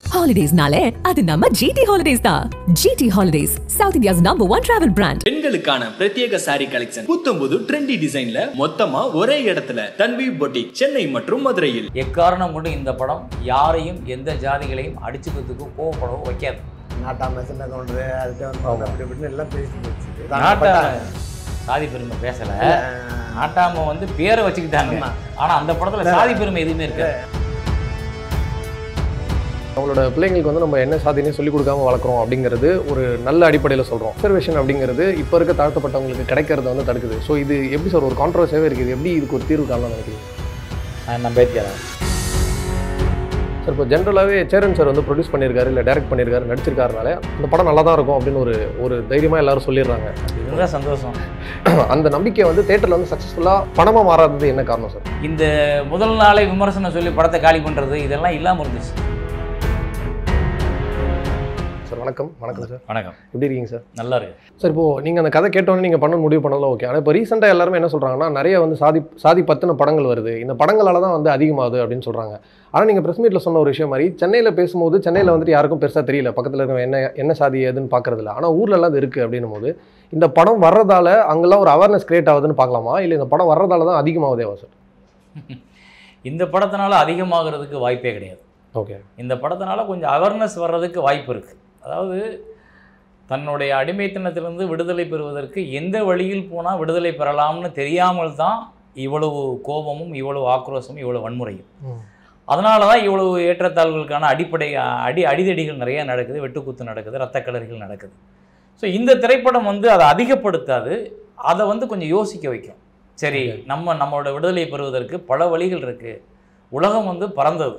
ஹாலிடேஸ்னாலே அது நம்ம ஜிடி ஹாலிடேஸ் தான் GT holidays South India's number one travel brand பெண்களுக்கான பிரத்யேக சாரி கலெக்ஷன் புத்தம்புது ட்ரெண்டி டிசைன்ல மொத்தமா ஒரே இடத்துல தன்வி பொட்டிக் சென்னை மற்றும் மதுரையில் எக்காரணம் கொண்டு இந்த படம் யாரையும் எந்த ஜாதிகளையும் அடிச்சுக்கிறதுக்கோ கோவப்படவோ வைக்காது நாட்டாம சின்ன கவுண்டரு அதுக்கு வந்து அப்படி இப்படின்னு எல்லாம் பேசிட்டு போச்சு நாட்டாம சாதி பெருமை பேசல நாட்டாம வந்து பேரை வச்சுக்கிட்டாங்க ஆமா. ஆனா அந்த படத்துல சாதி பெருமை எதுவுமே இருக்காது அவங்களோட பிள்ளைங்களுக்கு வந்து நம்ம என்ன சாதினே சொல்லிக் கொடுக்காம வளர்க்குறோம் அப்படிங்கிறது ஒரு நல்ல அடிப்படையில் சொல்கிறோம் அப்சர்வேஷன் அப்படிங்கிறது இப்போ இருக்க தாழ்த்தப்பட்டவங்களுக்கு கிடைக்கிறத வந்து தடுக்குது ஸோ இது எப்படி சார் ஒரு கான்ட்ரவர்சியாகவே இருக்குது எப்படி இதுக்கு ஒரு தீர்வு காணலாம் நினைக்கிறீங்க நான் நம்பேத்கர் சார் இப்போ ஜென்ரலாகவே சேரன் சார் வந்து ப்ரொடியூஸ் பண்ணியிருக்காரு இல்லை டைரக்ட் பண்ணியிருக்காரு நடிச்சிருக்காருனால அந்த படம் நல்லா தான் இருக்கும் அப்படின்னு ஒரு ஒரு தைரியமாக எல்லாரும் சொல்லிடுறாங்க இதுதான் சந்தோஷம் அந்த நம்பிக்கை வந்து தேட்டரில் வந்து சக்ஸஸ்ஃபுல்லாக பணமாக மாறாதது என்ன காரணம் சார் இந்த முதல் நாளே விமர்சனம் சொல்லி படத்தை காலி பண்றது இதெல்லாம் இல்லாம இருந்துச்சு சார் வணக்கம் வணக்கம் சார் வணக்கம் எப்படி இருக்கீங்க சார் நல்லா இருக்கு சார் இப்போ நீங்கள் அந்த கதை கேட்டோன்னே நீங்கள் பண்ண முடிவு பண்ணலாம் ஓகே ஆனால் இப்போ ரீசெண்டாக எல்லாருமே என்ன சொல்கிறாங்கன்னா நிறைய வந்து சாதி சாதி பத்தின படங்கள் வருது இந்த படங்களால தான் வந்து அதிகமாகுது அப்படின்னு சொல்கிறாங்க ஆனால் நீங்கள் ப்ரெஸ் மீட்டில் சொன்ன ஒரு விஷயம் மாதிரி சென்னையில் பேசும்போது சென்னையில் வந்துட்டு யாருக்கும் பெருசாக தெரியல பக்கத்தில் இருக்க என்ன என்ன சாதி ஏதுன்னு பார்க்கறதில்ல ஆனால் ஊர்லலாம் அது இருக்குது அப்படின்னும் போது இந்த படம் வர்றதால அங்கெல்லாம் ஒரு அவேர்னஸ் கிரியேட் ஆகுதுன்னு பார்க்கலாமா இல்லை இந்த படம் வர்றதால தான் அதிகமாகுதேவா சார் இந்த படத்தினால அதிகமாகிறதுக்கு வாய்ப்பே கிடையாது ஓகே இந்த படத்தினால கொஞ்சம் அவேர்னஸ் வர்றதுக்கு வாய்ப்பு இருக்குது அதாவது தன்னுடைய அடிமைத்தனத்திலிருந்து விடுதலை பெறுவதற்கு எந்த வழியில் போனால் விடுதலை பெறலாம்னு தெரியாமல் தான் இவ்வளவு கோபமும் இவ்வளவு ஆக்ரோஷமும் இவ்வளவு வன்முறையும் அதனால தான் இவ்வளவு ஏற்றத்தாழ்வுகளுக்கான அடிப்படை அடி அடிதடிகள் நிறைய நடக்குது வெட்டுக்குத்து நடக்குது ரத்த கலரிகள் நடக்குது ஸோ இந்த திரைப்படம் வந்து அதை அதிகப்படுத்தாது அதை வந்து கொஞ்சம் யோசிக்க வைக்கும் சரி நம்ம நம்மளோட விடுதலை பெறுவதற்கு பல வழிகள் இருக்குது உலகம் வந்து பறந்தது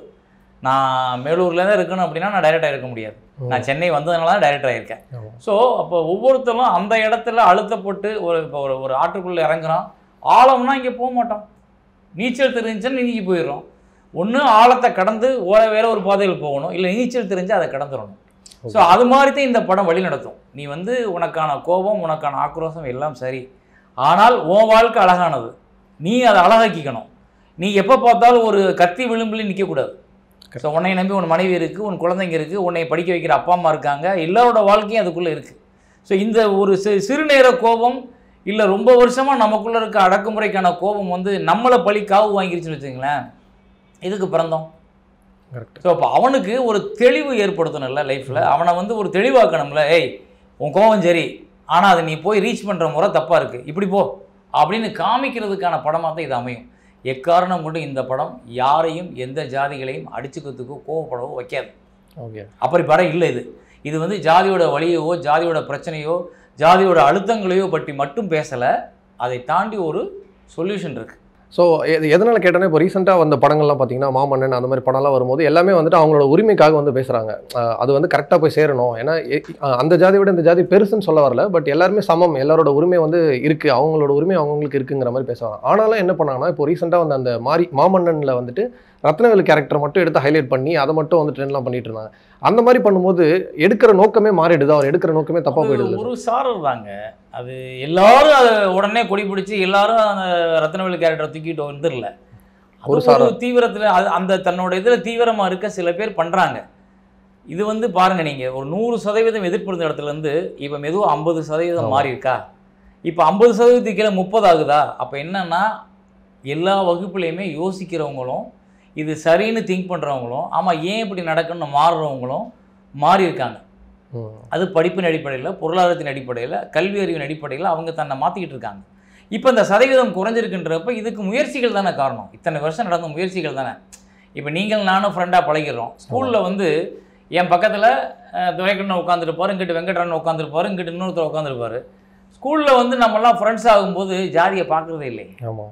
நான் மேலூரில் தான் இருக்கணும் அப்படின்னா நான் டைரக்டாக இருக்க முடியாது நான் சென்னை வந்ததுனால தான் டைரக்டர் ஆயிருக்கேன் ஆமா. ஸோ அப்போ ஒவ்வொருத்தரும் அந்த இடத்துல அழுத்தப்பட்டு ஒரு இப்போ ஒரு ஒரு ஆற்றுக்குள்ளே இறங்குறான் ஆழம்னா இங்கே போக மாட்டோம் நீச்சல் தெரிஞ்சுன்னா நீங்கி போயிடுறோம் ஒன்று ஆழத்தை கடந்து ஓர வேற ஒரு பாதையில் போகணும் இல்லை நீச்சல் தெரிஞ்சு அதை கடந்துடணும் ஸோ அது மாதிரி தான் இந்த படம் வழி நடத்தும் நீ வந்து உனக்கான கோபம் உனக்கான ஆக்ரோஷம் எல்லாம் சரி ஆனால் உன் வாழ்க்கை அழகானது நீ அதை அழகாக்கிக்கணும் நீ எப்போ பார்த்தாலும் ஒரு கத்தி விளிம்பில் நிற்கக்கூடாது ஸோ உன்னை நம்பி உன் மனைவி இருக்குது உன் குழந்தைங்க இருக்குது உன்னை படிக்க வைக்கிற அப்பா அம்மா இருக்காங்க எல்லாரோட வாழ்க்கையும் அதுக்குள்ளே இருக்குது ஸோ இந்த ஒரு சி சிறுநேர கோபம் இல்லை ரொம்ப வருஷமாக நமக்குள்ளே இருக்க அடக்குமுறைக்கான கோபம் வந்து நம்மளை பழி காவு வாங்கிருச்சுன்னு வச்சுங்களேன் இதுக்கு பிறந்தோம் கரெக்ட் ஸோ அப்போ அவனுக்கு ஒரு தெளிவு ஏற்படுத்தணும்ல லைஃப்பில் அவனை வந்து ஒரு தெளிவாக்கணும்ல ஏய் உன் கோவம் சரி ஆனால் அதை நீ போய் ரீச் பண்ணுற முறை தப்பாக இருக்குது இப்படி போ அப்படின்னு காமிக்கிறதுக்கான படமாக தான் இது அமையும் எக்காரணம் கொண்டு இந்த படம் யாரையும் எந்த ஜாதிகளையும் அடிச்சுக்கிறதுக்கோ கோவப்படவோ வைக்காது ஓகே அப்படி படம் இல்லை இது இது வந்து ஜாதியோட வழியவோ ஜாதியோட பிரச்சனையோ ஜாதியோட அழுத்தங்களையோ பற்றி மட்டும் பேசலை அதை தாண்டி ஒரு சொல்யூஷன் இருக்குது ஸோ எதனால் கேட்டோன்னா இப்போ ரீசெண்டாக வந்த படங்கள்லாம் பார்த்தீங்கன்னா மாமன்னன் அந்த மாதிரி படம்லாம் வரும்போது எல்லாமே வந்துட்டு அவங்களோட உரிமைக்காக வந்து பேசுகிறாங்க அது வந்து கரெக்டாக போய் சேரணும் ஏன்னா எ- அஹ் அந்த ஜாதியை விட இந்த ஜாதி பெருசுன்னு சொல்ல வரல பட் எல்லாருமே சமம் எல்லாரோட உரிமை வந்து இருக்குது அவங்களோட உரிமை அவங்களுக்கு இருக்குங்கிற மாதிரி பேசுவாங்க ஆனாலும் என்ன பண்ணாங்கன்னா இப்போ ரீசெண்டாக வந்த அந்த மாரி மாமன்னனில் வந்துட்டு ரத்னவேலு கேரக்டர் மட்டும் எடுத்து ஹைலைட் பண்ணி அதை மட்டும் வந்து ட்ரெண்ட்லாம் பண்ணிட்டு இருந்தாங்க அந்த மாதிரி பண்ணும்போது எடுக்கிற நோக்கமே மாறிடுது அவர் எடுக்கிற நோக்கமே தப்பாக அது போயிடுது ஒரு சாரர் தாங்க அது எல்லாரும் அதை உடனே கொடி பிடிச்சி எல்லாரும் அந்த ரத்னவேலு கேரக்டரை தூக்கிட்டு வந்துடல அது ஒரு ஒரு சாரர். தீவிரத்தில் அது அந்த தன்னோட இதில் தீவிரமாக இருக்க சில பேர் பண்ணுறாங்க இது வந்து பாருங்க நீங்கள் ஒரு நூறு சதவீதம் எதிர்ப்பு இருந்த இடத்துல இருந்து இப்போ மெதுவாக ஐம்பது சதவீதம் ஆமா. மாறி இருக்கா இப்போ ஐம்பது சதவீதத்துக்கு கீழே முப்பது ஆகுதா அப்போ என்னன்னா எல்லா வகுப்புலையுமே யோசிக்கிறவங்களும் இது சரின்னு திங்க் பண்ணுறவங்களும் ஆமாம் ஏன் இப்படி நடக்குன்னு மாறுறவங்களும் மாறி இருக்காங்க ம். அது படிப்பின் அடிப்படையில் பொருளாதாரத்தின் அடிப்படையில் கல்வி அறிவின் அடிப்படையில் அவங்க தன்னை மாற்றிக்கிட்டு இருக்காங்க இப்போ இந்த சதவீதம் குறைஞ்சிருக்குன்றப்ப இதுக்கு முயற்சிகள் தானே காரணம் இத்தனை வருஷம் நடந்த முயற்சிகள் தானே இப்போ நீங்கள் நானும் ஃப்ரெண்டாக பழகிறோம் ஸ்கூலில் வந்து என் பக்கத்தில் துரைக்கண்ணன் உட்காந்துருப்பாரு இங்கிட்டு வெங்கட்ரன் உட்காந்துருப்பாரு இங்கிட்டு இன்னொருத்தர் உட்காந்துருப்பாரு ஸ்கூலில் வந்து நம்மலாம் ஃப்ரெண்ட்ஸ் ஆகும்போது ஜாதியை பார்க்குறதே இல்லை ஆமாம்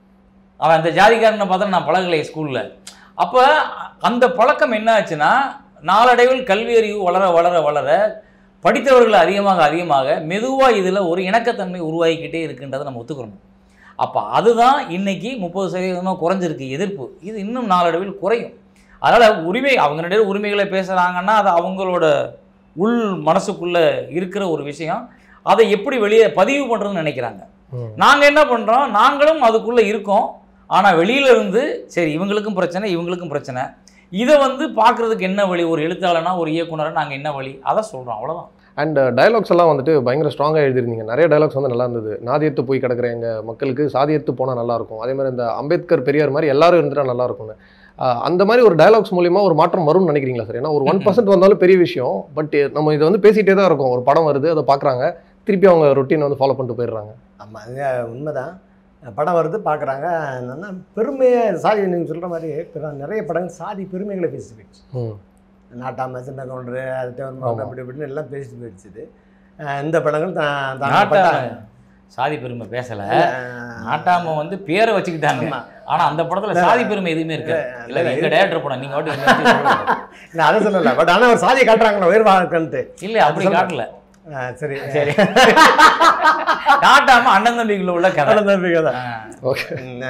அவன் அந்த ஜாதிக்காரனை பார்த்தா நான் பழகலையே ஸ்கூலில் அப்போ அந்த பழக்கம் என்ன ஆச்சுன்னா நாளடைவில் கல்வி அறிவு வளர வளர வளர படித்தவர்கள் அதிகமாக அதிகமாக மெதுவாக இதில் ஒரு இணக்கத்தன்மை உருவாகிக்கிட்டே இருக்குன்றதை நம்ம ஒத்துக்கிறோம் அப்போ அதுதான் இன்னைக்கு முப்பது சதவீதமாக குறைஞ்சிருக்கு எதிர்ப்பு இது இன்னும் நாளடைவில் குறையும் அதனால் உரிமை அவங்க ரெண்டு பேரும் உரிமைகளை பேசுகிறாங்கன்னா அது அவங்களோட உள் மனசுக்குள்ளே இருக்கிற ஒரு விஷயம் அதை எப்படி வெளியே பதிவு பண்ணுறதுன்னு நினைக்கிறாங்க ம். நாங்கள் என்ன பண்ணுறோம் நாங்களும் அதுக்குள்ளே இருக்கோம் ஆனால் வெளியில இருந்து சரி இவங்களுக்கும் பிரச்சனை இவங்களுக்கும் பிரச்சனை இதை வந்து பார்க்குறதுக்கு என்ன வழி ஒரு எழுத்தாளனா ஒரு இயக்குனரா நாங்கள் என்ன வழி அதை சொல்கிறோம் அவ்வளோதான் அண்ட் டயலாக்ஸ் எல்லாம் வந்துட்டு பயங்கர ஸ்ட்ராங்காக எழுதிருந்தீங்க நிறைய டயலாக்ஸ் வந்து நல்லா இருந்தது நாதியத்து போய் கிடக்குற எங்கள் மக்களுக்கு சாதியத்து போனால் நல்லா இருக்கும் அதே மாதிரி இந்த அம்பேத்கர் பெரியார் மாதிரி எல்லாரும் இருந்துட்டா நல்லா இருக்கும்னு ஆஹ் அந்த மாதிரி ஒரு டயலாக்ஸ் மூலியமா ஒரு மாற்றம் வரும்னு நினைக்கிறீங்களா சார் ஏன்னா ஒரு ஒன் பர்சன்ட் வந்தாலும் பெரிய விஷயம் பட் நம்ம இதை வந்து பேசிகிட்டே தான் இருக்கோம் ஒரு படம் வருது அதை பார்க்குறாங்க திருப்பி அவங்க ரொட்டீன் வந்து ஃபாலோ பண்ணிட்டு போயிடுறாங்க ஆமாம் அது உண்மைதான் படம் வருது பார்க்குறாங்க என்னன்னா பெருமையை சாதி நீங்கள் சொல்கிற மாதிரி பிற- நிறைய படங்கள் சாதி பெருமைகளை பேசி போயிடுச்சு ம் நாட்டாம சின்ன கவுண்டரு அது ஆமா. தேவன் அப்படி இப்படின்னு எல்லாம் பேசிட்டு போயிடுச்சு அஹ் இந்த படங்கள் தான் தான் நாட்டாம பட்ட- சாதி பெருமை பேசல அஹ் நாட்டாம வந்து பேரை வச்சுக்கிட்டாங்க ஆமா. ஆனா அந்த படத்துல சாதி பெருமை எதுவுமே இருக்கு இல்ல இல்ல, எங்க டேரக்டர் படம் நீங்க வாட்டி எங்க வச்சு சொல்லல. இல்லை அதை சொல்லலை பட் ஆனால் ஒரு சாதியை காட்டுறாங்களா உயர்வாக்கன்ட்டு இல்ல அப்படி சொல்றேன். காட்டல சரி சரி காட்டாம அண்ணன் தம்பிக்குள்ள உள்ள கதை நம்பிக்கை தான் ஆ. ஓகே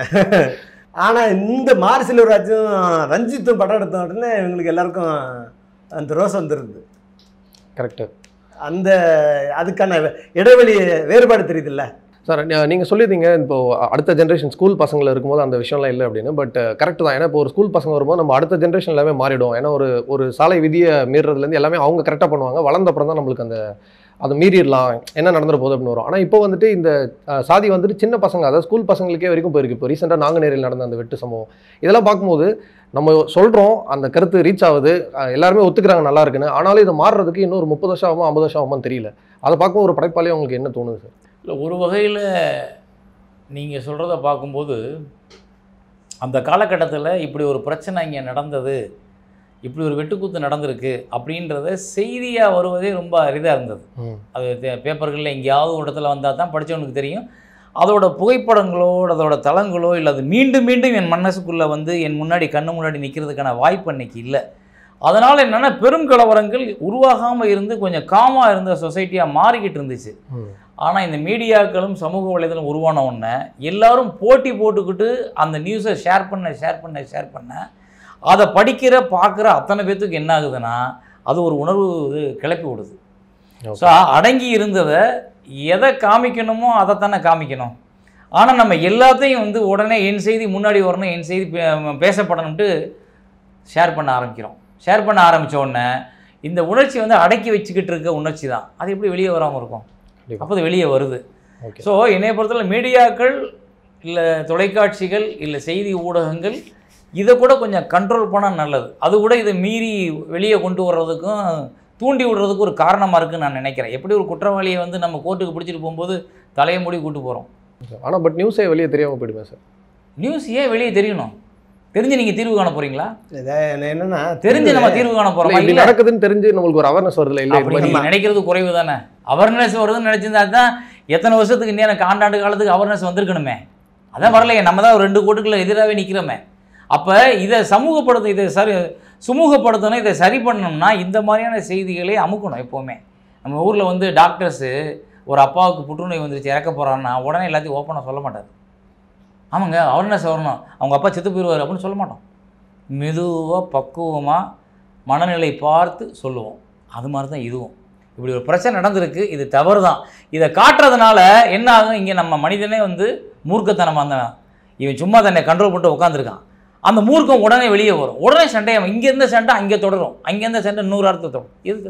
ஆனால் இந்த மாரி செல்வராஜும் ரஞ்சித்தும் படம் எடுத்த உடனே இவங்களுக்கு எல்லாருக்கும் அந்த ரோஸ் வந்துருது கரெக்டு அந்த அதுக்கான இடைவெளி வேறுபாடு தெரியுதுல்ல சார் நீங்கள் சொல்லியிருந்தீங்க இப்போ அடுத்த ஜென்ரேஷன் ஸ்கூல் பசங்களை இருக்கும்போது அந்த விஷயம்லாம் இல்லை அப்படின்னு பட் கரெக்ட் தான் ஏன்னா இப்போ ஒரு ஸ்கூல் பசங்க வரும்போது நம்ம அடுத்த ஜென்ரேஷன் எல்லாமே மாறிடும் ஏன்னா ஒரு ஒரு சாலை விதியை மீறுறதுலேருந்து எல்லாமே அவங்க கரெக்டாக பண்ணுவாங்க வளர்ந்த அப்புறம் தான் நம்மளுக்கு அந்த அதை மீறிடலாம் என்ன நடந்துற போகுது அப்படின்னு வரும் ஆனால் இப்போ வந்துட்டு இந்த அஹ், சாதி வந்துட்டு சின்ன பசங்க அதாவது ஸ்கூல் பசங்களுக்கே வரைக்கும் போயிருக்கு இப்போ ரீசெண்டாக நாங்குநேரில் நடந்த அந்த வெட்டு சம்பவம் இதெல்லாம் பார்க்கும்போது நம்ம சொல்கிறோம் அந்த கருத்து ரீச் ஆகுது அஹ், எல்லாருமே ஒத்துக்கிறாங்க நல்லா இருக்குன்னு ஆனாலும் இது மாறுறதுக்கு இன்னும் ஒரு முப்பது வருஷம் ஆகுமா ஐம்பது வருஷம் ஆகுமான்னு தெரியல அதை பார்க்கும்போது ஒரு படைப்பாளியே உங்களுக்கு என்ன தோணுது சார் இல்லை ஒரு வகையில் நீங்கள் சொல்கிறத பார்க்கும்போது அந்த காலகட்டத்தில் இப்படி ஒரு பிரச்சனை இங்கே நடந்தது இப்படி ஒரு வெட்டுக்குத்து நடந்திருக்கு அப்படின்றத செய்தியாக வருவதே ரொம்ப அரிதாக இருந்தது ம் அது தே- பேப்பர்களில் எங்கேயாவது ஒரு இடத்துல வந்தால் தான் படித்தவனுக்கு தெரியும் அதோட புகைப்படங்களோ அதோட தளங்களோ இல்லை அது மீண்டும் மீண்டும் என் மனசுக்குள்ளே வந்து என் முன்னாடி கண்ணு முன்னாடி நிற்கிறதுக்கான வாய்ப்பு அன்னைக்கு இல்லை அதனால் என்னென்னா பெரும் கலவரங்கள் உருவாகாமல் இருந்து கொஞ்சம் காமாக இருந்த சொசைட்டியாக மாறிக்கிட்டு இருந்துச்சு ம் ஆனால் இந்த மீடியாக்களும் சமூக வலைதளம் உருவான உடனே எல்லாரும் போட்டி போட்டுக்கிட்டு அந்த நியூஸை ஷேர் பண்ண ஷேர் பண்ண ஷேர் பண்ண அதை படிக்கிற பார்க்குற அத்தனை பேர்த்துக்கு என்ன ஆகுதுன்னா அது ஒரு உணர்வு இது கிளப்பி விடுது Okay. ஸோ அடங்கி இருந்ததை எதை காமிக்கணுமோ அதைத்தானே காமிக்கணும் ஆனால் நம்ம எல்லாத்தையும் வந்து உடனே என் செய்தி முன்னாடி வரணும் என் செய்தி பே- பேசப்படணும்ட்டு ஷேர் பண்ண ஆரம்பிக்கிறோம் ஷேர் பண்ண ஆரம்பித்த உடனே இந்த உணர்ச்சி வந்து அடக்கி வச்சுக்கிட்டு இருக்க உணர்ச்சி தான் அது எப்படி வெளியே வராமல் இருக்கும் கண்டிப்பா. அப்போ அது வெளியே வருது ஓகே ஸோ என்னைய பொறுத்தவரை மீடியாக்கள் இல்லை தொலைக்காட்சிகள் இல்லை செய்தி ஊடகங்கள் இதை கூட கொஞ்சம் கண்ட்ரோல் பண்ணால் நல்லது அது கூட இதை மீறி வெளியே கொண்டு வர்றதுக்கும் தூண்டி விடுறதுக்கு ஒரு காரணமாக இருக்குன்னு நான் நினைக்கிறேன் எப்படி ஒரு குற்றவாளியை வந்து நம்ம கோர்ட்டுக்கு பிடிச்சிட்டு போகும்போது தலையை மூடி கூட்டு போகிறோம் ஆனால் பட் நியூஸே வெளியே தெரியாமல் போயிடுமே சார் நியூஸ் ஏன் வெளியே தெரியணும் தெரிஞ்சு நீங்கள் தீர்வு காண போகிறீங்களா இதை என்னன்னா தெரிஞ்சு நம்ம தீர்வு காண இல்ல, போகிறோமா இப்படி இல்லை நடக்குதுன்னு தெரிஞ்சு நம்மளுக்கு ஒரு அவேர்னஸ் வருதுல இல்லை இது அப்படி மாதிரி நீங்க நினைக்கிறது குறைவு தானே அவேர்னஸ் வருதுன்னு நினைச்சிருந்தா தான் எத்தனை வருஷத்துக்கு இன்னும் எனக்கு ஆண்டாண்டு காலத்துக்கு அவேர்னஸ் வந்திருக்கணுமே அதான் வரலையே நம்ம தான் ஒரு ரெண்டு கோட்டுக்குள்ள எதிராகவே நிற்கிறோமே அப்போ இதை சமூகப்படுத்த இதை சரி சுமூகப்படுத்தணும் இதை சரி பண்ணணும்னா இந்த மாதிரியான செய்திகளை அமுக்கணும் எப்போவுமே நம்ம ஊரில் வந்து டாக்டர்ஸு ஒரு அப்பாவுக்கு புற்றுநோய் வந்துருச்சு இறக்க போகிறான்னா உடனே எல்லாத்தையும் ஓப்பனாக சொல்ல மாட்டார் ஆமாங்க அவேர்னஸ் வரணும் அவங்க அப்பா செத்து போயிடுவார் அப்படின்னு சொல்ல மாட்டோம் மெதுவாக பக்குவமாக மனநிலை பார்த்து சொல்லுவோம் அது மாதிரி தான் இதுவும் இப்படி ஒரு பிரச்சனை நடந்திருக்கு இது தவறு தான் இதை காட்டுறதுனால என்ன ஆகும் இங்கே நம்ம மனிதனே வந்து மூர்க்கத்தனமாக இருந்தவன் இவன் சும்மா தன்னை கண்ட்ரோல் பண்ணிட்டு உட்காந்துருக்கான் அந்த மூர்க்கம் உடனே வெளியே வரும் உடனே சண்டை இங்கே இருந்த சண்டை அங்கே தொடரும் அங்கே இருந்த சண்டை இன்னொரு அர்த்தத்தை தொடரும் எதுக்கு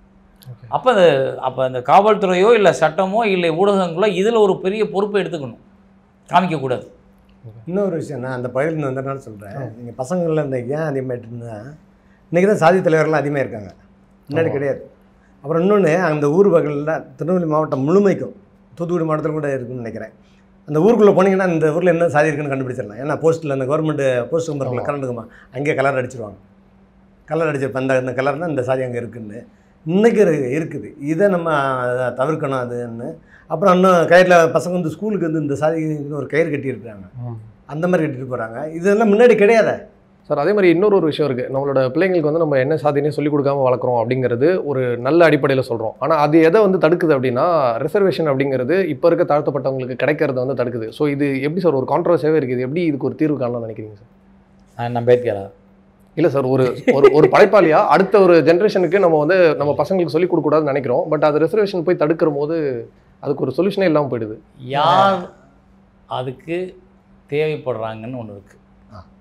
அப்போ அது அப்போ அந்த காவல்துறையோ இல்லை சட்டமோ இல்லை ஊடகங்களோ இதில் ஒரு பெரிய பொறுப்பை எடுத்துக்கணும் காமிக்கக்கூடாது இன்னொரு விஷயம் நான் அந்த பகுதியில் வந்தனால சொல்கிறேன் நீங்கள் பசங்களில் இந்த ஏன் அதிகமாகிட்டுன்னா இன்றைக்கி தான் சாதி தலைவர்கள்லாம் அதிகமாக இருக்காங்க முன்னாடி ஆமா. கிடையாது அப்புறம் இன்னொன்று அந்த ஊர் பகலில் திருநெல்வேலி மாவட்டம் முழுமைக்கும் தூத்துக்குடி மாவட்டத்தில் கூட இருக்குன்னு நினைக்கிறேன் அந்த ஊருக்குள்ளே போனீங்கன்னா இந்த ஊரில் என்ன சாதி இருக்குன்னு கண்டுபிடிச்சிடலாம் ஏன்னா போஸ்ட்டில் அந்த கவர்மெண்ட் போஸ்ட் நம்பருக்குள்ள ஆமா. கரண்ட் இருக்குமா அங்கேயே கலர் அடிச்சிருவாங்க கலர் அடிச்சிருப்பேன் அந்த இந்த கலர் தான் இந்த சாதி அங்கே இருக்குன்னு இன்றைக்கி இருக்குது இதை நம்ம அதை தவிர்க்கணும் அதுன்னு அப்புறம் இன்னும் கயிறில் பசங்க வந்து ஸ்கூலுக்கு வந்து இந்த சாதிக்குன்னு ஒரு கயிறு கட்டியிருக்காங்க அந்த மாதிரி கட்டிட்டு போகிறாங்க இதெல்லாம் முன்னாடி கிடையாதே சார் அதே மாதிரி இன்னொரு ஒரு விஷயம் இருக்குது நம்மளோட பிள்ளைங்களுக்கு வந்து நம்ம என்ன சாதினே சொல்லிக் கொடுக்காம வளர்க்குறோம் அப்படிங்கிறது ஒரு நல்ல அடிப்படையில் சொல்கிறோம் ஆனால் அது எதை வந்து தடுக்குது அப்படின்னா ரிசர்வேஷன் அப்படிங்கிறது இப்போ இருக்க தாழ்த்தப்பட்டவங்களுக்கு கிடைக்கிறத வந்து தடுக்குது ஸோ இது எப்படி சார் ஒரு கான்ட்ரவர்சியாகவே இருக்குது எப்படி இதுக்கு ஒரு தீர்வு காணலாம்னு நினைக்கிறீங்க சார் அம்பேத்கரா இல்லை சார் ஒரு ஒரு ஒரு படைப்பாளியா அடுத்த ஒரு ஜென்ரேஷனுக்கு நம்ம வந்து நம்ம பசங்களுக்கு சொல்லிக் கொடுக்கக்கூடாதுன்னு நினைக்கிறோம் பட் அது ரிசர்வேஷன் போய் தடுக்கிற போது அதுக்கு ஒரு சொல்யூஷனே இல்லாமல் போயிடுது யார் அதுக்கு தேவைப்படுறாங்கன்னு ஒன்று இருக்குது ஆ.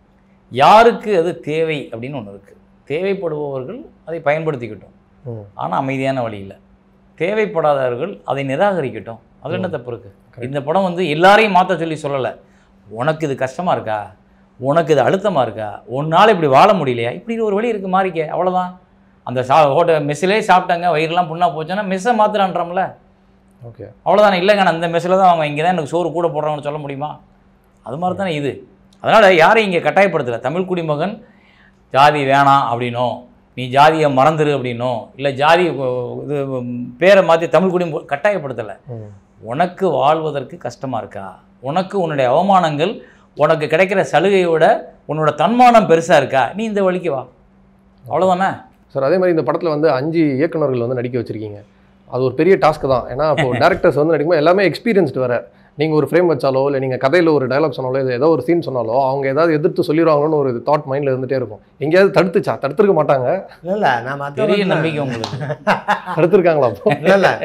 யாருக்கு அது தேவை அப்படின்னு ஒன்று இருக்குது தேவைப்படுபவர்கள் அதை பயன்படுத்திக்கிட்டோம் ம். ஆனால் அமைதியான வழியில் தேவைப்படாதவர்கள் அதை நிராகரிக்கட்டும் அதில் என்ன தப்பு இருக்குது இந்த படம் வந்து எல்லாரையும் மாற்ற சொல்லி சொல்லலை உனக்கு இது கஷ்டமாக இருக்கா உனக்கு இது அழுத்தமாக இருக்கா உன்னால் இப்படி வாழ முடியலையா இப்படி ஒரு வழி இருக்குது மாறிக்க அவ்வளோதான் அந்த சா ஹோட்டல் மெஸ்ஸிலே சாப்பிட்டாங்க வயிறுலாம் புண்ணா போச்சுன்னா மெஸ்ஸை மாத்திரான்றோம்ல ஓகே அவ்வளோதானே இல்லைங்க நான் இந்த மெஸ்ஸில் தான் அவங்க இங்கே தான் எனக்கு சோறு கூட போடுறாங்கன்னு சொல்ல முடியுமா அது மாதிரி தானே இது அதனால் யாரையும் இங்கே கட்டாயப்படுத்தலை தமிழ் குடிமகன் ஜாதி வேணாம் அப்படின்னோ நீ ஜாதியை மறந்துரு அப்படின்னோ இல்லை ஜாதி உ- இது உம், பேரை மாற்றி தமிழ் குடிம கட்டாயப்படுத்தலை ம். உனக்கு வாழ்வதற்கு கஷ்டமாக இருக்கா உனக்கு உன்னுடைய அவமானங்கள் உனக்கு கிடைக்கிற சலுகையோட உன்னோட தன்மானம் பெருசாக இருக்கா நீ இந்த வழிக்கு வா அவ்வளோதானே சார் அதே மாதிரி இந்த படத்தில் வந்து அஞ்சு இயக்குனர்கள் வந்து நடிக்க வச்சிருக்கீங்க அது ஒரு பெரிய டாஸ்க் தான் ஏன்னா இப்போ டேரக்டர்ஸ் வந்து நடிக்கும்போது எல்லாமே எக்ஸ்பீரியன்ஸ்டு வேற நீங்கள் ஒரு ஃப்ரேம் வச்சாலோ இல்லை நீங்கள் கதையில் ஒரு டயலாக் சொன்னாலோ இல்லை ஏதோ ஒரு சீன் சொன்னாலோ அவங்க ஏதாவது எதிர்த்து சொல்லிடுவாங்களோன்னு ஒரு தாட் மைண்டில் இருந்துகிட்டே இருக்கும் எங்கேயாவது தடுத்துச்சா தடுத்துருக்க மாட்டாங்க இல்லை இல்லை நான் பெரிய மற்ற நம்பிக்கை உங்களுக்கு தடுத்துருக்காங்களா அப்போ இல்லை இல்லை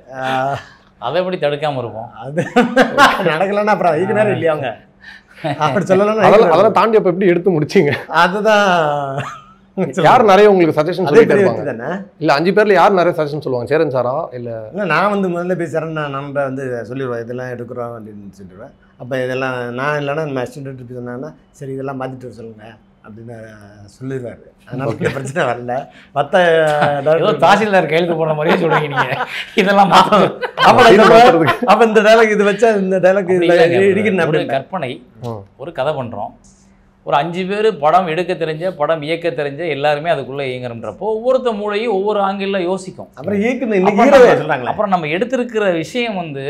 அதை எப்படி தடுக்காமல் இருப்போம் அது நடக்கலன்னா அப்புறம் வைக்க நேரம் இல்லையா அவங்க அப்படி சொல்லலன்னா அதெல்லாம் அதெல்லாம் தாண்டி அப்போ எப்படி எடுத்து முடிச்சிங்க அதுதான் யார் நிறைய உங்களுக்கு சஜஷன் அதே சொல்லிட்டே பெரிய இருப்பாங்க வெற்றி தானே இல்லை அஞ்சு பேர்ல யார் நிறைய சஜஷன் சொல்லுவாங்க சேரன் சாரா இல்லை இல்லை நான் வந்து முதல்ல போய் சரண் நான் நம்ம வந்து சொல்லிடுவேன் இதெல்லாம் எடுக்கிறோம் அப்படின்னு சொல்லிடுவேன் அப்போ இதெல்லாம் நான் இல்லைன்னா நம்ம அசிஸ்டன்ட் போய் சொன்னாங்கன்னா சரி இதெல்லாம் மாற்றிட்டு வர சொல்லுங்க அப்படின்னு சொல்லிடுவாரு அதனால இந்த பிரச்சனை வரல மற்ற ஏதோ தாசில்தார் கையெழுத்து போடுற மாதிரியே சொல்றீங்க நீங்க இதெல்லாம் மாத்தணும். அப்போ இந்த டைலாக் இது வச்சா இந்த டைலாக் அப்படி இல்லைங்க. இடிக்கணும் ஒரு அப்படின்னு கற்பனை ம். ஒரு கதை பண்றோம் ஒரு அஞ்சு பேர் படம் எடுக்க தெரிஞ்ச படம் இயக்க தெரிஞ்ச எல்லாருமே அதுக்குள்ள இயங்குறன்றப்போ ஒவ்வொருத்த மூளையும் ஒவ்வொரு ஆங்கிளில் யோசிக்கும் அப்புறம் ஈக்குன்னு இன்னைக்கு அப்புறம் ஹீரோவே நம்ம- சொல்கிறாங்களே அப்புறம் நம்ம எடுத்திருக்கிற விஷயம் வந்து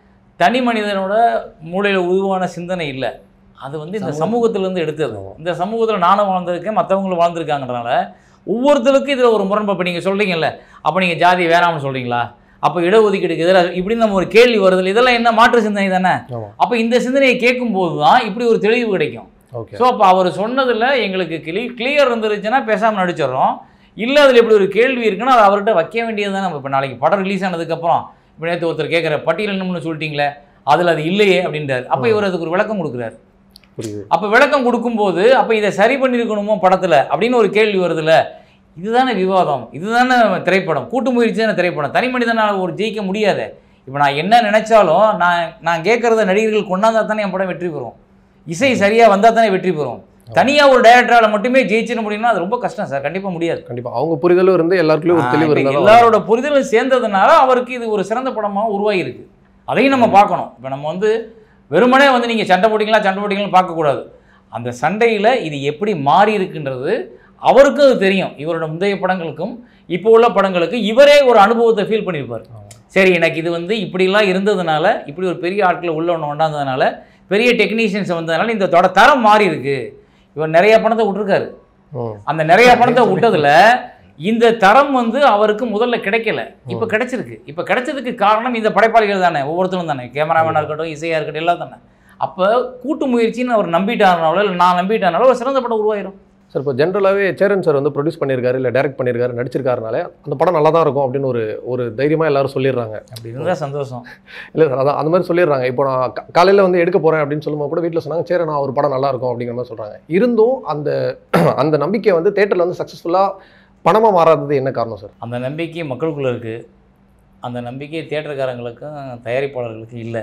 தனி மனிதனோட மூளையில உருவான சிந்தனை இல்லை அது வந்து இந்த சமூகத்திலேருந்து எடுத்தது இந்த சமூகத்தில் நானும் வாழ்ந்திருக்கேன் மற்றவங்களும் வாழ்ந்திருக்காங்கன்றனால ஒவ்வொருத்தருக்கும் இதில் ஒரு முரண்பு இப்போ நீங்கள் சொல்கிறீங்கல்ல அப்போ நீங்கள் ஜாதி வேணாம்னு சொல்கிறீங்களா அப்போ இடஒதுக்கீடுக்கு எதிராக இப்படி நம்ம ஒரு கேள்வி வருது இதெல்லாம் என்ன மாற்று சிந்தனை தானே ஆமா. அப்போ இந்த சிந்தனையை கேட்கும்போது தான் இப்படி ஒரு தெளிவு கிடைக்கும் ஓகே ஸோ அப்போ அவர் சொன்னதில் எங்களுக்கு கிளி கிளியர் இருந்துருச்சுன்னா பேசாமல் நடிச்சிடுறோம் இல்லை அதில் இப்படி ஒரு கேள்வி இருக்குன்னா அது அவர்கிட்ட வைக்க வேண்டியது தான் நம்ம இப்போ நாளைக்கு படம் ரிலீஸ் ஆனதுக்கப்புறம் இப்போ நேற்று ஒருத்தர் கேட்குற பட்டியல் என்னம்னு சொல்லிட்டீங்களே அதில் அது இல்லையே அப்படின்றார் அப்போ இவர் அதுக்கு ஒரு விளக்கம் கொடுக்குறாரு புரியுது அப்போ விளக்கம் கொடுக்கும்போது அப்போ இதை சரி பண்ணியிருக்கணுமோ படத்தில் அப்படின்னு ஒரு கேள்வி வருதுல்ல இதுதானே விவாதம் இதுதானே திரைப்படம் கூட்டு முயற்சி தானே திரைப்படம் தனி மனிதனால் ஒரு ஜெயிக்க முடியாது இப்போ நான் என்ன நினைச்சாலும் நான் நான் கேட்குறத நடிகர்கள் கொண்டாந்தா தானே என் படம் வெற்றி பெறும் இசை சரியாக வந்தால் தானே வெற்றி பெறும் தனியாக ஒரு டைரக்டரால் மட்டுமே ஜெயிச்சிட முடியும்னா அது ரொம்ப கஷ்டம் சார் கண்டிப்பாக முடியாது கண்டிப்பா அவங்க புரிதலும் இருந்து எல்லாருக்குள்ளயும் ஒரு ஆ, தெளிவு இப்ப இருந்தாலும் எல்லாரோட புரிதலும் சேர்ந்ததுனால அவருக்கு இது ஒரு சிறந்த படமாக உருவாகிருக்கு அதையும் நம்ம பார்க்கணும் இப்போ நம்ம வந்து வெறுமனே வந்து நீங்கள் சண்டை போட்டிங்களா சண்டை போட்டிங்களா பார்க்கக்கூடாது அந்த சண்டையில் இது எப்படி மாறி இருக்குன்றது அவருக்கும் அது தெரியும் இவரோட முந்தைய படங்களுக்கும் இப்போ உள்ள படங்களுக்கு இவரே ஒரு அனுபவத்தை ஃபீல் பண்ணியிருப்பார் சரி எனக்கு இது வந்து இப்படிலாம் இருந்ததுனால இப்படி ஒரு பெரிய ஆட்களை உள்ள ஒன்று கொண்டாந்ததுனால பெரிய டெக்னீஷியன்ஸ் வந்ததுனால இந்த தொட தரம் மாறி இருக்கு இவர் நிறைய பணத்தை விட்டுருக்காரு ம். அந்த நிறைய பணத்தை விட்டதுல இந்த தரம் வந்து அவருக்கு முதல்ல கிடைக்கல இப்போ கிடைச்சிருக்கு இப்போ கிடைச்சதுக்கு காரணம் இந்த படைப்பாளிகள் தானே ஒவ்வொருத்தரும் தானே கேமராமேனாக இருக்கட்டும் இசையாக இருக்கட்டும் எல்லாம் தானே அப்போ கூட்டு முயற்சின்னு அவர் நம்பிட்டாருனால இல்லை நான் நம்பிட்டாருனால ஒரு சிறந்த படம் உருவாயிரும் சார் இப்போ ஜென்ரலாகவே சேரன் சார் வந்து ப்ரொடியூஸ் பண்ணியிருக்காரு இல்லை டைரக்ட் பண்ணியிருக்காரு நடிச்சிருக்காருனாலே அந்த படம் நல்லா தான் இருக்கும் அப்படின்னு ஒரு ஒரு தைரியமாக எல்லாரும் சொல்லிடுறாங்க அப்படி இருந்தால் சந்தோஷம் இல்லை சார் அதான் அந்த மாதிரி சொல்லிடுறாங்க இப்போ நான் காலையில் வந்து எடுக்க போகிறேன் அப்படின்னு சொல்லும்போது கூட வீட்டில் சொன்னாங்க சரி நான் ஒரு படம் நல்லா இருக்கும் அப்படிங்கிற மாதிரி சொல்கிறாங்க இருந்தும் அந்த அந்த நம்பிக்கை வந்து தேட்டரில் வந்து சக்ஸஸ்ஃபுல்லாக பணமாக மாறாதது என்ன காரணம் சார் அந்த நம்பிக்கை மக்களுக்குள்ளே இருக்குது அந்த நம்பிக்கை தியேட்டர்காரங்களுக்கும் தயாரிப்பாளர்களுக்கும் இல்லை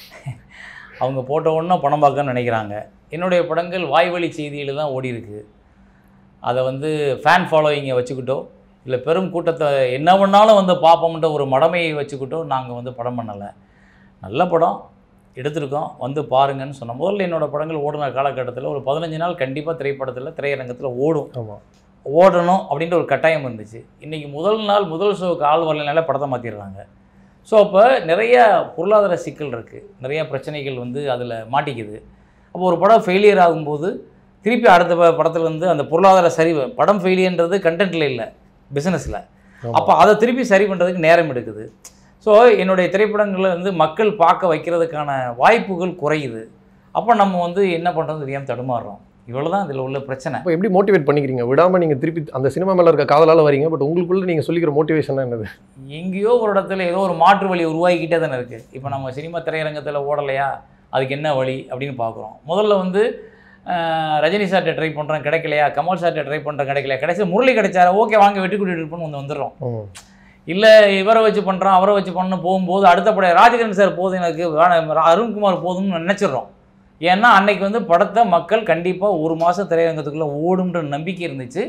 அவங்க போட்ட ஒன்றா பணம் பார்க்கணும்னு நினைக்கிறாங்க என்னுடைய படங்கள் வாய்வழி செய்தியில் தான் ஓடி இருக்கு அதை வந்து ஃபேன் ஃபாலோயிங்கை வச்சுக்கிட்டோ இல்லை பெரும் கூட்டத்தை என்ன பண்ணாலும் வந்து பார்ப்போம்ன்ற ஒரு மடமையை வச்சுக்கிட்டோ நாங்கள் வந்து படம் பண்ணலை நல்ல படம் எடுத்திருக்கோம் வந்து பாருங்கன்னு சொன்ன முதல்ல என்னோடய படங்கள் ஓடின காலகட்டத்தில் ஒரு பதினஞ்சு நாள் கண்டிப்பாக திரைப்படத்தில் திரையரங்கத்தில் ஓடும் ஆமாம் ஓடணும் அப்படின்ற ஒரு கட்டாயம் இருந்துச்சு இன்றைக்கி முதல் நாள் முதல் ஷோக்கு ஆள் வரலனால படத்தை மாற்றிடுறாங்க ஸோ அப்போ நிறைய பொருளாதார சிக்கல் இருக்குது நிறைய பிரச்சனைகள் வந்து அதில் மாட்டிக்குது அப்போ ஒரு படம் ஃபெயிலியர் ஆகும்போது திருப்பி அடுத்த ப- படத்துல இருந்து அந்த பொருளாதார சரிவு படம் ஃபெயிலியர்ன்றது கண்டென்ட்டில் இல்லை பிஸ்னஸில் அப்போ அதை திருப்பி சரி பண்ணுறதுக்கு நேரம் எடுக்குது ஸோ என்னுடைய திரைப்படங்களை வந்து மக்கள் பார்க்க வைக்கிறதுக்கான வாய்ப்புகள் குறையுது அப்போ நம்ம வந்து என்ன பண்ணுறது தெரியாமல் தடுமாறுறோம் இவ்வளோ தான் இதில் உள்ள பிரச்சனை அப்போ எப்படி மோட்டிவேட் பண்ணிக்கிறீங்க விடாமல் நீங்கள் திருப்பி அந்த சினிமா மேலே இருக்க காதலால் வரீங்க பட் உங்களுக்குள்ள நீங்கள் சொல்லிக்கிற மோட்டிவேஷன் என்னது எங்கேயோ ஒரு இடத்துல ஏதோ ஒரு மாற்று வழி உருவாகிக்கிட்டே தானே இருக்குது இப்போ நம்ம சினிமா திரையரங்கத்தில் ஓடலையா அதுக்கு என்ன வழி அப்படின்னு பார்க்குறோம் முதல்ல வந்து அஹ், ரஜினி சார்கிட்ட ட்ரை பண்ணுறேன் கிடைக்கலையா கமல் சார்கிட்ட ட்ரை பண்ணுறேன் கிடைக்கலையா கடைசி முரளி கிடைச்சாரு ஓகே வாங்க வெட்டி கூட்டிட்டு இருப்போம்னு வந்து வந்துடுறோம் ம். இல்லை இவரை வச்சு பண்ணுறான் அவரை வச்சு பண்ண போகும்போது அடுத்த படம் ராஜகிரண் சார் போதும் எனக்கு வேணாம், அருண்குமார் போதும்னு நினச்சிடுறோம் ஏன்னா அன்னைக்கு வந்து படத்தை மக்கள் கண்டிப்பாக ஒரு மாதம் திரையரங்கத்துக்குள்ளே ஓடும்ன்ற நம்பிக்கை இருந்துச்சு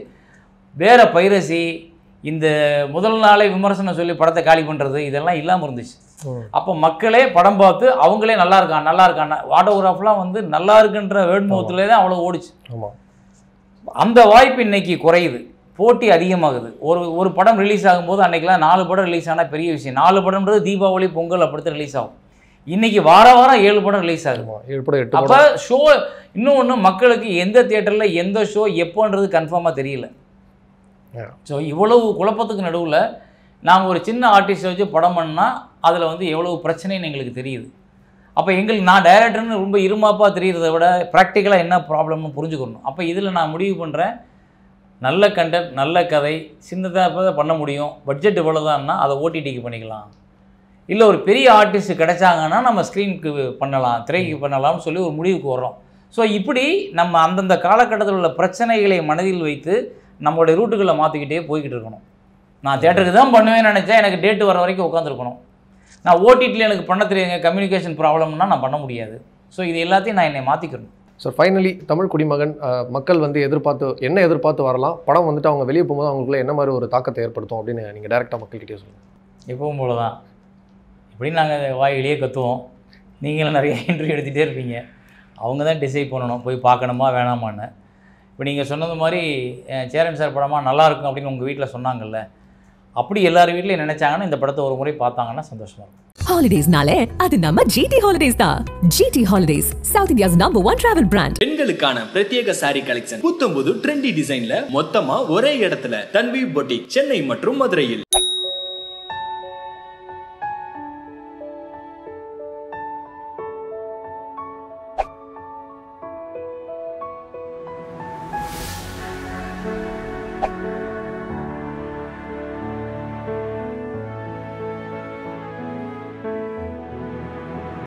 வேற பைரசி இந்த முதல் நாளே விமர்சனம் சொல்லி படத்தை காலி பண்ணுறது இதெல்லாம் இல்லாமல் இருந்துச்சு ம். அப்போ மக்களே படம் பார்த்து அவங்களே நல்லா இருக்கான் நல்லா இருக்கான் ஆட்டோகிராஃப்லாம் வந்து நல்லா இருக்குன்ற வேர்ட் மவுத்துலேயே தான் அவ்வளோ ஓடிச்சு ஆமாம் அந்த வாய்ப்பு இன்னைக்கு குறையுது போட்டி அதிகமாகுது ஒரு ஒரு படம் ரிலீஸ் ஆகும்போது அன்னைக்கெல்லாம் நாலு படம் ரிலீஸ் ஆனால் பெரிய விஷயம் நாலு படம்ன்றது தீபாவளி பொங்கல் அப்படித்தான் ரிலீஸ் ஆகும் இன்னைக்கு வார வாரம் ஏழு படம் ரிலீஸ் ஆகுது ஆமாம் ஏழு படம் எட்டு அப்போ படம் ஷோ இன்னொன்று மக்களுக்கு எந்த தியேட்டரில் எந்த ஷோ எப்போன்றது கன்ஃபார்மாக தெரியல Yeah. ஸோ இவ்வளவு குழப்பத்துக்கு நடுவில் நாங்கள் ஒரு சின்ன ஆர்டிஸ்ட்டை வச்சு படம் பண்ணால் அதில் வந்து எவ்வளவு பிரச்சனைன்னு எங்களுக்கு தெரியுது அப்போ எங்களுக்கு நான் டைரக்டர்னு ரொம்ப இருமாப்பாக தெரிகிறத விட ப்ராக்டிக்கலாக என்ன ப்ராப்ளம்னு புரிஞ்சுக்கணும் அப்போ இதில் நான் முடிவு பண்ணுறேன் நல்ல கண்டென்ட் நல்ல கதை சின்னதாக பண்ண முடியும் பட்ஜெட் இவ்வளோதான்னா அதை ஓடிடிக்கு பண்ணிக்கலாம் இல்லை ஒரு பெரிய ஆர்டிஸ்ட் கிடைச்சாங்கன்னா நம்ம ஸ்க்ரீனுக்கு பண்ணலாம் திரைக்கு பண்ணலாம்னு சொல்லி ஒரு முடிவுக்கு வர்றோம் ஸோ இப்படி நம்ம அந்தந்த காலகட்டத்தில் உள்ள பிரச்சனைகளை மனதில் வைத்து நம்மளுடைய ரூட்டுகளை மாற்றிக்கிட்டே போய்கிட்டு இருக்கணும் நான் தேட்டருக்கு தான் பண்ணுவேன்னு நினச்சா எனக்கு டேட்டு வர வரைக்கும் உட்காந்துருக்கணும் நான் ஓடிடியில் எனக்கு பண்ண தெரியுங்க கம்யூனிகேஷன் ப்ராப்ளம்னா நான் பண்ண முடியாது ஸோ இது எல்லாத்தையும் நான் என்னை மாற்றிக்கணும் ஸோ ஃபைனலி தமிழ் குடிமகன் அஹ், மக்கள் வந்து எதிர்பார்த்து என்ன எதிர்பார்த்து வரலாம் படம் வந்துட்டு அவங்க வெளியே போகும்போது அவங்களுக்குள்ள என்ன மாதிரி ஒரு தாக்கத்தை ஏற்படுத்தும் அப்படின்னு நீங்கள் டேரெக்டாக மக்கள்கிட்டே சொல்லுங்கள் எப்பவும் போல தான் இப்படி நாங்கள் வாயிலேயே கத்துவோம் நீங்களும் நிறைய இன்டர்வியூ எடுத்துகிட்டே இருப்பீங்க அவங்க தான் டிசைட் பண்ணணும் போய் பார்க்கணுமா வேணாமான்னு இப்போ நீங்கள் சொன்னது மாதிரி அஹ், சேரன் சார் படமாக நல்லா இருக்கும் அப்படின்னு உங்கள் வீட்டில் சொன்னாங்கல்ல அப்படி எல்லார் வீட்லையும் நினைச்சாங்கன்னா இந்த படத்தை ஒரு முறை பார்த்தாங்கன்னா சந்தோஷமா இருக்கும் ஹாலிடேஸ்னாலே அது நம்ம ஜிடி ஹாலிடேஸ் தான் GT holidays South India's number one travel brand பெண்களுக்கான பிரத்யேக சாரி கலெக்ஷன் புத்தம் புது ட்ரெண்டி டிசைன்ல மொத்தமா ஒரே இடத்துல தன்வி பொட்டிக் சென்னை மற்றும் மதுரையில்